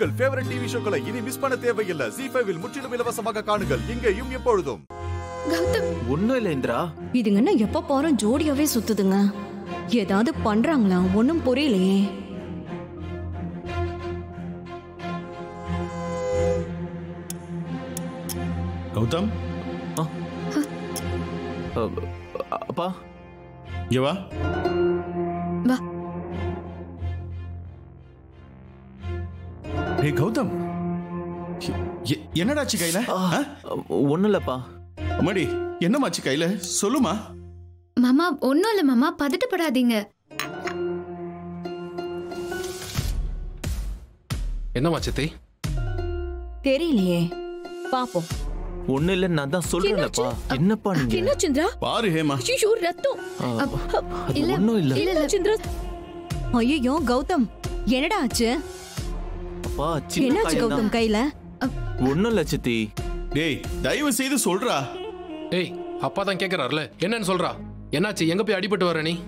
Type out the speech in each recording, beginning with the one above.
உங்கள் favourite TV ஷோக்களை இனி miss பண்ண தேவையில்லை ஜி ஃபைவில் முற்றிலும் இலவசமாக காணுங்கள் இங்கேயும் எப்பொழுதும் கௌதம் ஒன்றும் இல்லை இந்திரா இதுங்கன்னா எப்ப பாரு ஜோடியாவே சுத்துதுங்க ஏதாவது பண்றாங்களா ஒண்ணும் புரியலையே கௌதம் அ, அப்பா இங்க வா வா டேய் கௌதம் எ- எ- என்னடாச்சு கையில ஆ? ஒன்றும் இல்லைப்பா அம்மாடி என்னமாச்சு கையில சொல்லுமா மாமா ஒன்றும் இல்லை மாமா பதட்டப்படாதீங்க என்னம்மா சித்தி தெரியலையே பாப்போம் ஒன்றும் இல்லைன்னு நான் தான் சொல்றேன்லப்பா என்னப்பா நீங்க என்ன சந்திரா பாரு ஹேமா ஐயோ ரத்தம் ஆ, அது இல்ல ஒன்றும் இல்லை இல்ல இல்ல சந்திரா ஐயோ கௌதம் என்னடா ஆச்சு அப்பா சின்ன என்னாச்சு காயம் கௌதம் கையில ஒன்றும் இல்லை சித்தி டேய் தயவு செய்து சொல்றா ஏய் அப்பா தான் கேட்கறாருல என்னன்னு சொல்றா என்னாச்சு எங்க போய் அடிபட்டு வர நீ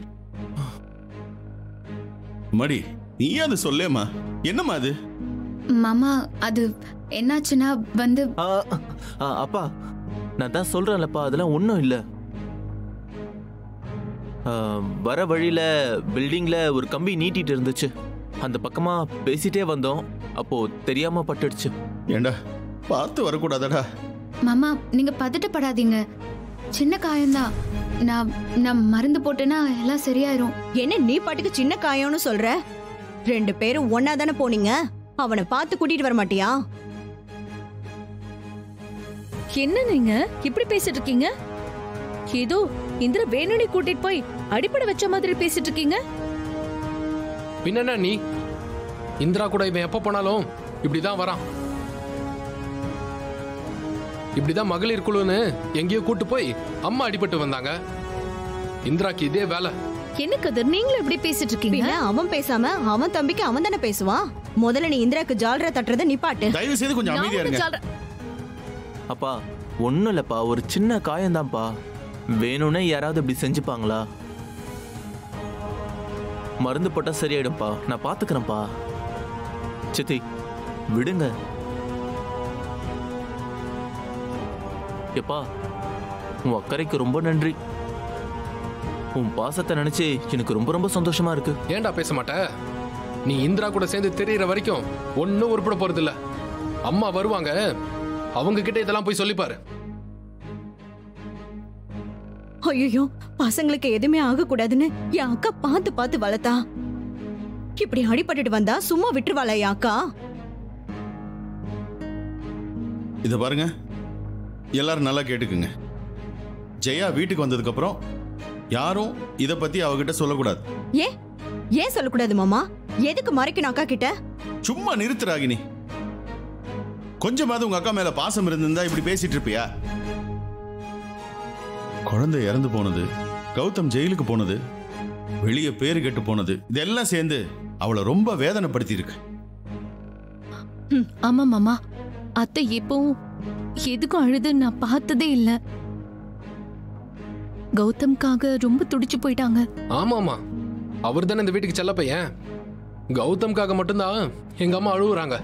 மடி நீ அது சொல்லேம்மா என்னம்மா அது மாமா அது என்னாச்சுன்னா வந்து ஆ, ஆ, அப்பா நான் தான் சொல்றேன்லப்பா அதெல்லாம் ஒன்றும் இல்லை வர வழியில பில்டிங்ல ஒரு கம்பி நீட்டிட்டு இருந்துச்சு அந்த பக்கமா பேசிட்டே வந்தோம் அப்போ தெரியாம பட்டுடுச்சு ஏண்டா பார்த்து வரக்கூடாதடா மாமா நீங்க பதட்டப்படாதீங்க சின்ன காயம்தான் நான் நான் மருந்து போட்டேன்னா எல்லாம் சரியாயிரும் என்ன நீ பாட்டுக்கு சின்ன காயம்னு சொல்ற ரெண்டு பேரும் ஒன்னா தானே போனீங்க அவனை பார்த்து கூட்டிட்டு வர மாட்டியா என்ன நீங்க இப்படி பேசிட்டு இருக்கீங்க ஏதோ இந்திர வேணுனே கூட்டிட்டு போய் அடிப்படை வச்ச மாதிரி பேசிட்டு இருக்கீங்க பின்ன நீ இந்திரா கூட இவன் எப்ப போனாலும் இப்படிதான் வரான் இப்படிதான் மகளிர் குழுன்னு எங்கேயோ கூட்டு போய் அம்மா அடிபட்டு வந்தாங்க இந்திராக்கு இதே வேலை என்ன கதர் நீங்களும் இப்படி பேசிட்டு இருக்கீங்க பின்ன அவன் பேசாம அவன் தம்பிக்கு அவன் தானே பேசுவான் முதல்ல நீ இந்திராக்கு ஜால்ரா தட்டுறத நிப்பாட்டு தயவு செய்து கொஞ்சம் நான் அமைதியா ஒண்ணும் இருங்க சொல்றேன். அப்பா ஒன்றும் இல்லைப்பா ஒரு சின்ன காயம்தான்ப்பா வேணும்னே யாராவது இப்படி செஞ்சுப்பாங்களா மருந்து போட்டா சரியாயிடும்ப்பா நான் பாத்துக்கிறேன்ப்பா சித்தி விடுங்க எப்பா உன் அக்கறைக்கு ரொம்ப நன்றி உன் பாசத்தை நினைச்சு எனக்கு ரொம்ப ரொம்ப சந்தோஷமா இருக்கு ஏன்டா பேச மாட்ட நீ இந்திரா கூட சேர்ந்து தெரியற வரைக்கும் ஒன்னும் உருப்பட போறது இல்ல அம்மா வருவாங்க அவங்க கிட்ட இதெல்லாம் போய் சொல்லிப்பாரு ஐயோ பசங்களுக்கு எதுவுமே ஆகக்கூடாதுன்னு என் அக்கா பார்த்து பார்த்து வளர்த்தா இப்படி அடிபட்டுட்டு வந்தா சும்மா விட்டுருவாளா என் அக்கா இத பாருங்க எல்லாரும் நல்லா கேட்டுக்குங்க ஜெயா வீட்டுக்கு வந்ததுக்கு அப்புறம் யாரும் இத பத்தி அவகிட்ட சொல்லக்கூடாது ஏன் ஏன் சொல்லக்கூடாது மாமா எதுக்கு மறைக்கணும் அக்கா கிட்ட சும்மா நிறுத்து ராகினி கொஞ்சமாவது உங்க அக்கா மேல பாசம் இருந்திருந்தா இப்படி பேசிட்டு இருப்பியா குழந்தை இறந்து போனது கௌதம் ஜெயிலுக்கு போனது வெளியே பேரு கெட்டு போனது இதெல்லாம் சேர்ந்து அவளை ரொம்ப வேதனைப்படுத்தி இருக்கு ம், ஆமா மாமா அத்தை எப்பவும் எதுக்கும் அழுது நான் பார்த்ததே இல்ல கௌதம்காக ரொம்ப துடிச்சு போயிட்டாங்க ஆமாமா அவர் தானே இந்த வீட்டுக்கு செல்ல பையன் கௌதம்காக மட்டும்தான் எங்க அம்மா அழுகுறாங்க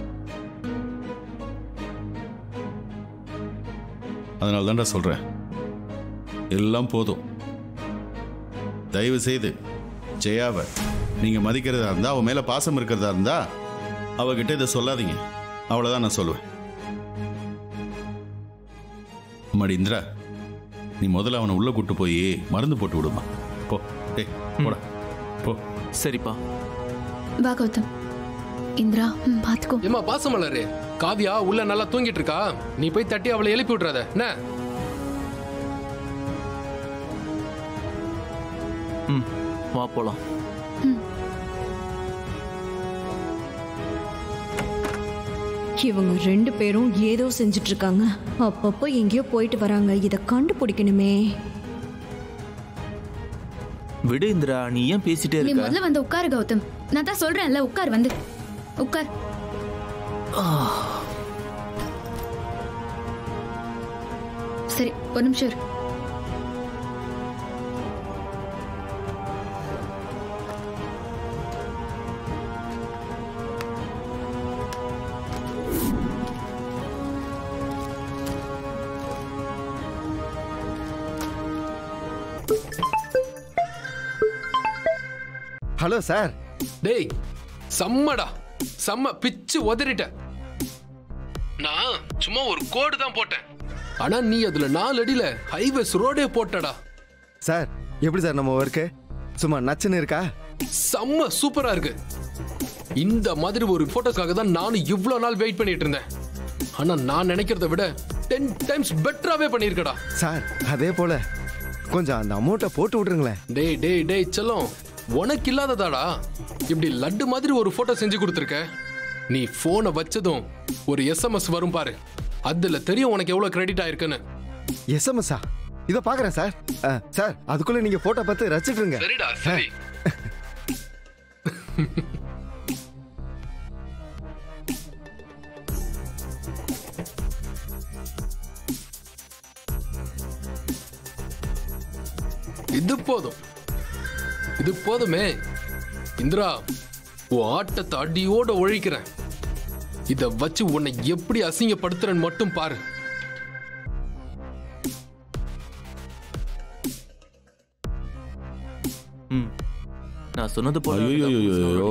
அதனால தான்டா சொல்றேன் எல்லாம் போதும் தயவு செய்து ஜெயாவை நீங்க மதிக்கிறதா இருந்தா அவ மேல பாசம் இருக்கிறதா இருந்தா அவகிட்ட இதை சொல்லாதீங்க அவ்வளவுதான் நான் சொல்லுவேன் அம்மாடி இந்திரா நீ முதல்ல அவனை உள்ள கூட்டு போய் மருந்து போட்டு விடுமா போ டேய் போடா போ சரிப்பா வா கௌதம் இந்திரா ம், பாத்துக்கோ ஏமா பாசமலரு காவியா உள்ள நல்லா தூங்கிட்டு இருக்கா நீ போய் தட்டி அவளை எழுப்பி விட்டுறாத என்ன ம் வா போலாம் இவங்க ரெண்டு பேரும் ஏதோ செஞ்சுட்டு இருக்காங்க அப்பப்போ எங்கேயோ போயிட்டு வராங்க இத கண்டுபிடிக்கணுமே விடு இந்திரா நீ ஏன் பேசிட்டே நீ இருக்க முதல்ல வந்து உட்காரு கௌதம் நான் தான் சொல்றேன்ல உட்கார் வந்து உட்கார் சரி ஒரு நிமிஷம் இரு. ஹலோ சார் டேய் செம்மடா செம்ம பிச்சு உதறிட்ட நான் சும்மா ஒரு கோடு தான் போட்டேன் ஆனா நீ அதுல நாலு அடியில ஹைவேஸ் ரோடே போட்டடா சார் எப்படி சார் நம்ம ஒர்க்கு சும்மா நச்சுன்னு இருக்கா செம்ம சூப்பரா இருக்கு இந்த மாதிரி ஒரு போட்டோக்காக தான் நானும் இவ்வளவு நாள் வெயிட் பண்ணிட்டு இருந்தேன் ஆனா நான் நினைக்கிறத விட டென் டைம்ஸ் பெட்டராவே பண்ணிருக்கடா சார் அதே போல கொஞ்சம் அந்த அமௌண்ட்டை போட்டு விட்ருங்களேன் டேய் டேய் டேய் செல்லம் உனக்கு இல்லாததாடா இப்படி லட்டு மாதிரி ஒரு போட்டோ செஞ்சு கொடுத்துருக்க நீ போனை வச்சதும் ஒரு எஸ்எம்எஸ் வரும் பாரு அதுல தெரியும் உனக்கு எவ்வளவு கிரெடிட் ஆயிருக்குன்னு எஸ்எம்எஸ்ஸா இதை பார்க்குறேன் சார் ஆ, சார் அதுக்குள்ளே நீங்கள் ஃபோட்டோ பார்த்து ரசிச்சிட்ருங்க சரிடா சரி இது போதும் இது போதுமே இந்திரா உன் ஆட்டத்தை அடியோட ஒழிக்கிறேன் இத வச்சு உன்னை எப்படி அசிங்கப்படுத்துறேன்னு மட்டும் பாரு ம் நான் சொன்னது போல ஐயோ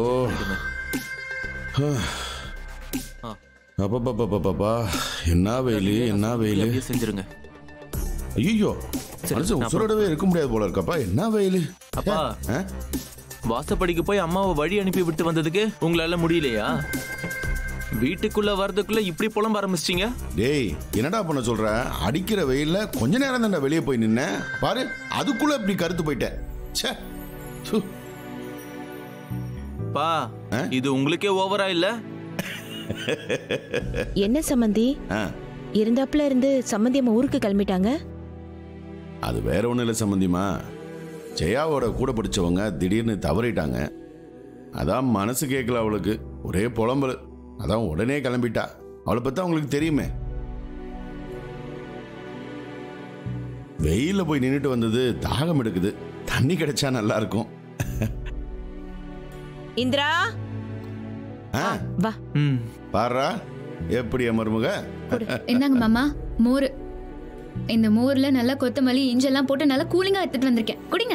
அப்பப்பப்பப்பப்பா என்ன வெயில் என்ன வெயில் அப்படியே செஞ்சிருங்க ஐயோ சரி, மனுஷன் நான் உசுரோடவே இருக்க முடியாது போல இருக்கப்பா என்ன வெயில் அப்பா ஆ? வாசப்படிக்கு போய் அம்மாவை வழி அனுப்பி விட்டு வந்ததுக்கு உங்களால முடியலையா வீட்டுக்குள்ள வர்றதுக்குள்ள இப்படி புலம்ப ஆரம்பிச்சிட்டீங்க டேய் என்னடா பண்ண சொல்ற அடிக்கிற வெயில்ல கொஞ்ச நேரம் தான்டா வெளியே போய் நின்னேன் பாரு அதுக்குள்ள இப்படி கருத்து போயிட்டேன் ச்சே சு. பா ஆ? இது உங்களுக்கே ஓவரா இல்ல என்ன சம்மந்தி ஆ, இருந்தாப்புல இருந்து சம்மந்தி அம்மா ஊருக்கு கிளம்பிட்டாங்க அது வேற ஒண்ணும் இல்லை சம்பந்திமா ஜெயாவோட கூட படிச்சவங்க திடீர்னு தவறிட்டாங்க அதான் மனசு கேட்கல அவளுக்கு ஒரே புலம்பல் அதான் உடனே கிளம்பிட்டா அவளை பத்தி அவங்களுக்கு தெரியுமே வெயில்ல போய் நின்றுட்டு வந்தது தாகம் எடுக்குது தண்ணி கிடைச்சா நல்லா இருக்கும் இந்திரா ஆ, வா ம் பாருடா எப்படி என் மருமக இந்தாங்க மாமா மோர் இந்த மோர்ல நல்லா கொத்தமல்லி இஞ்செல்லாம் போட்டு நல்லா கூலிங்கா எடுத்துட்டு வந்திருக்கேன் குடிங்க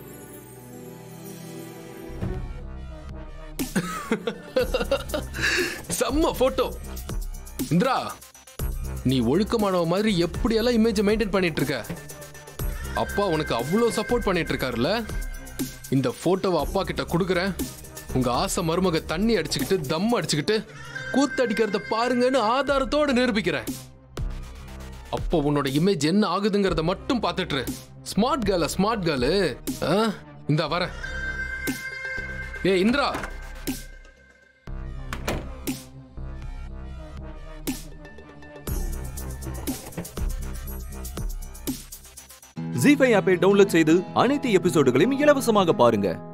செம்ம போட்டோ இந்திரா நீ ஒழுக்கமானவ மாதிரி எப்படியெல்லாம் இமேஜ் மெயின்டைன் பண்ணிட்டு இருக்க அப்பா உனக்கு அவ்வளோ சப்போர்ட் பண்ணிட்டு இருக்காருல்ல இந்த போட்டோவை அப்பா கிட்ட கொடுக்குறேன் உங்க ஆசை மருமக தண்ணி அடிச்சுக்கிட்டு தம் அடிச்சுக்கிட்டு கூத்தடிக்கிறத பாருங்கன்னு ஆதாரத்தோட நிரூபிக்கிறேன் அப்போ உன்னோட இமேஜ் என்ன ஆகுதுங்கிறத மட்டும் பார்த்துட்டு ஸ்மார்ட் கேர்ல ஸ்மார்ட் கேர்ளு இந்த வரேன் ஏ இந்திரா ஜி ஃபைவ் ஆப்பை டவுன்லோட் செய்து அனைத்து எபிசோடுகளையும் இலவசமாக பாருங்க